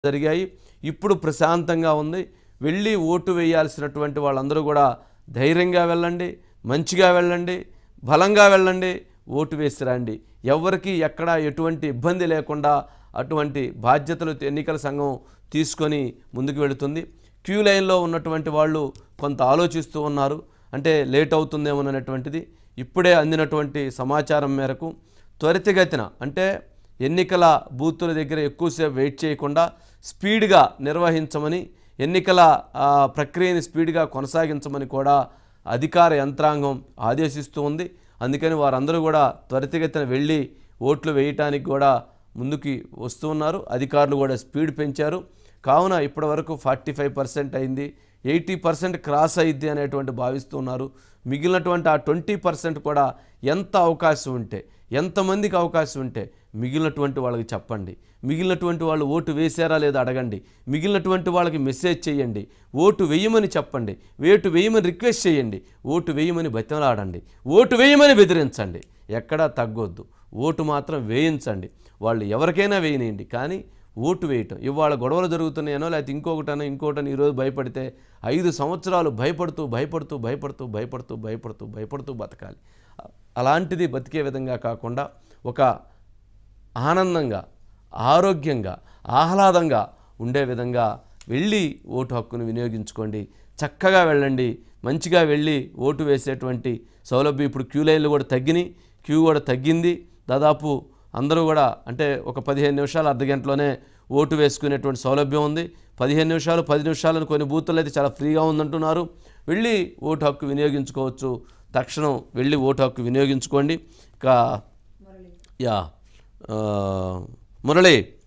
జరిగాయి ఇప్పుడు ప్రశాంతంగా ఉంది వెళ్ళి ఓటు వేయాల్సినటువంటి వాళ్ళందరూ కూడా ధైర్యంగా వెళ్ళండి మంచిగా వెళ్ళండి బలంగా వెళ్ళండి ఓటు వేసి రండి ఎవరికి ఎక్కడ ఎటువంటి ఇబ్బంది లేకుండా అటువంటి బాధ్యతలు ఎన్నికల సంఘం తీసుకొని ముందుకు వెళుతుంది క్యూ లైన్లో ఉన్నటువంటి వాళ్ళు కొంత ఆలోచిస్తూ ఉన్నారు అంటే లేట్ అవుతుందేమోనటువంటిది ఇప్పుడే అందినటువంటి సమాచారం మేరకు త్వరితగతిన అంటే ఎన్నికల బూతుల దగ్గర ఎక్కువసేపు వెయిట్ చేయకుండా స్పీడ్గా నిర్వహించమని ఎన్నికల ఆ, ప్రక్రియని స్పీడ్గా కొనసాగించమని కూడా అధికార యంత్రాంగం ఆదేశిస్తూ ఉంది అందుకని వారందరూ కూడా త్వరితగతిన వెళ్ళి ఓట్లు వేయటానికి కూడా ముందుకి వస్తూ ఉన్నారు అధికారులు కూడా స్పీడ్ పెంచారు కావున ఇప్పటివరకు ఫార్టీ ఫైవ్ పర్సెంట్ అయింది ఎయిటీ పర్సెంట్ క్రాస్ అయింది అనేటువంటి భావిస్తున్నారు మిగిలినటువంటి ఆ ట్వంటీ పర్సెంట్ కూడా ఎంత అవకాశం ఉంటే ఎంతమందికి అవకాశం ఉంటే మిగిలినటువంటి వాళ్ళకి చెప్పండి మిగిలినటువంటి వాళ్ళు ఓటు వేశారా లేదా అడగండి మిగిలినటువంటి వాళ్ళకి మెసేజ్ చేయండి ఓటు వేయమని చెప్పండి ఓటు వేయమని రిక్వెస్ట్ చేయండి ఓటు వేయమని బతిమలాడండి ఓటు వేయమని బెదిరించండి ఎక్కడా తగ్గొద్దు ఓటు మాత్రం వేయించండి వాళ్ళు ఎవరికైనా వేయనియండి కానీ ఓటు వేయటం ఇవాళ గొడవలు జరుగుతున్నాయనో లేకపోతే ఇంకొకటనో ఇంకోటనో ఈరోజు భయపడితే ఐదు సంవత్సరాలు భయపడుతూ భయపడుతూ భయపడుతూ భయపడుతూ భయపడుతూ భయపడుతూ బతకాలి అలాంటిది బతికే విధంగా కాకుండా ఒక ఆనందంగా ఆరోగ్యంగా ఆహ్లాదంగా ఉండే విధంగా వెళ్ళి ఓటు హక్కును వినియోగించుకోండి చక్కగా వెళ్ళండి మంచిగా వెళ్ళి ఓటు వేసేటువంటి సౌలభ్యం ఇప్పుడు క్యూ లైన్లు కూడా తగ్గినాయి క్యూ కూడా తగ్గింది దాదాపు అందరూ కూడా అంటే ఒక పదిహేను నిమిషాలు అర్ధ గంటలోనే ఓటు వేసుకునేటువంటి సౌలభ్యం ఉంది పదిహేను నిమిషాలు పది నిమిషాలను కొన్ని బూతులు అయితే చాలా ఫ్రీగా ఉందంటున్నారు వెళ్ళి ఓటు హక్కు వినియోగించుకోవచ్చు తక్షణం వెళ్ళి ఓటు హక్కు వినియోగించుకోండి ఇక యా ఆ, మురళి